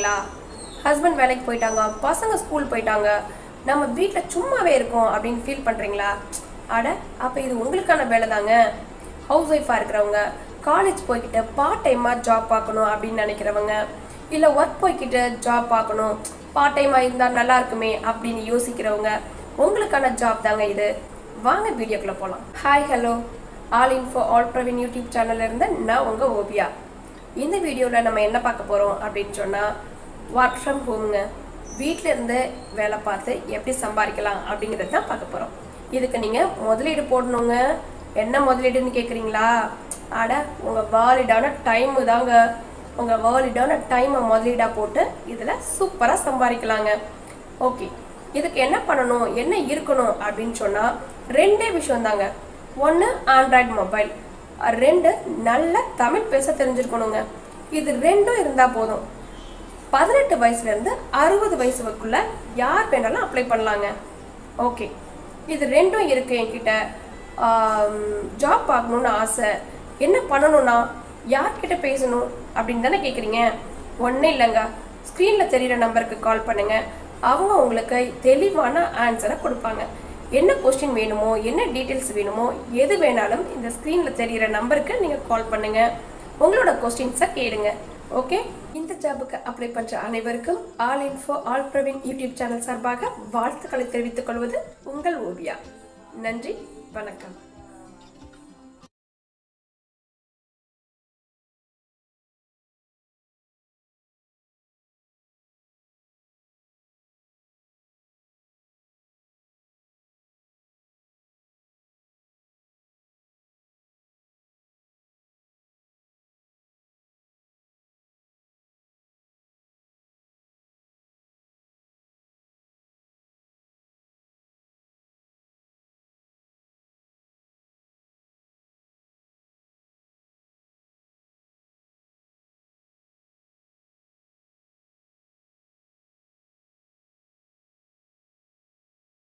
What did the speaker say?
இருக்கீங்களா ஹஸ்பண்ட் வேலைக்கு போயிட்டாங்க பசங்க ஸ்கூல் போயிட்டாங்க நம்ம வீட்டில் சும்மாவே இருக்கோம் அப்படின்னு ஃபீல் பண்ணுறீங்களா அட அப்போ இது உங்களுக்கான வேலை தாங்க ஹவுஸ் ஒய்ஃபாக இருக்கிறவங்க காலேஜ் போய்கிட்டு பார்ட் டைமாக ஜாப் பார்க்கணும் அப்படின்னு நினைக்கிறவங்க இல்லை ஒர்க் போய்கிட்டு ஜாப் பார்க்கணும் பார்ட் டைமாக இருந்தால் நல்லா இருக்குமே அப்படின்னு யோசிக்கிறவங்க உங்களுக்கான ஜாப் தாங்க இது வாங்க வீடியோக்குள்ளே போகலாம் hi hello all info all Praveen YouTube சேனல்ல இருந்து நான் உங்கள் ஓவியா இந்த வீடியோவில் நம்ம என்ன பார்க்க போகிறோம் அப்படின்னு சொன்னால் ஒர்க் ஃப்ரம் ஹோம்ங்க வீட்டில் இருந்து வேலை பார்த்து எப்படி சம்பாதிக்கலாம் அப்படிங்கிறது தான் பார்க்க போகிறோம் இதுக்கு நீங்கள் முதலீடு போடணுங்க என்ன முதலீடுன்னு கேட்குறீங்களா அட உங்கள் வாலிடான டைமு தாங்க உங்கள் வாலிடான டைமை முதலீடாக போட்டு இதில் சூப்பராக சம்பாதிக்கலாங்க ஓகே இதுக்கு என்ன பண்ணணும் என்ன இருக்கணும் அப்படின்னு சொன்னால் ரெண்டே விஷயம் தாங்க ஒன்று ஆண்ட்ராய்டு மொபைல் ரெண்டு நல்ல தமிழ் பேச தெரிஞ்சிருக்கணுங்க இது ரெண்டும் இருந்தால் போதும் பதினெட்டு வயசுலேருந்து அறுபது வயசுக்குள்ள யார் வேணாலும் அப்ளை பண்ணலாங்க ஓகே இது ரெண்டும் இருக்கு என்கிட்ட ஜாப் பார்க்கணுன்னு ஆசை என்ன பண்ணணும்னா யார்கிட்ட பேசணும் அப்படின்னு தானே கேட்குறீங்க ஒன்றும் இல்லைங்க ஸ்க்ரீனில் தெரிகிற நம்பருக்கு கால் பண்ணுங்க அவங்க உங்களுக்கு தெளிவான ஆன்சரை கொடுப்பாங்க என்ன கொஸ்டின் வேணுமோ என்ன டீட்டெயில்ஸ் வேணுமோ எது வேணாலும் இந்த ஸ்க்ரீனில் தெரிகிற நம்பருக்கு நீங்கள் கால் பண்ணுங்க உங்களோட கொஸ்டின்ஸை கேளுங்க ஓகே இந்த ஜாபுக்கு அப்ளை பண்ணுற அனைவருக்கும் all info all Praveen YouTube channel சார்பாக வாழ்த்துக்களை தெரிவித்துக் கொள்வது உங்கள் ஓவியா நன்றி வணக்கம்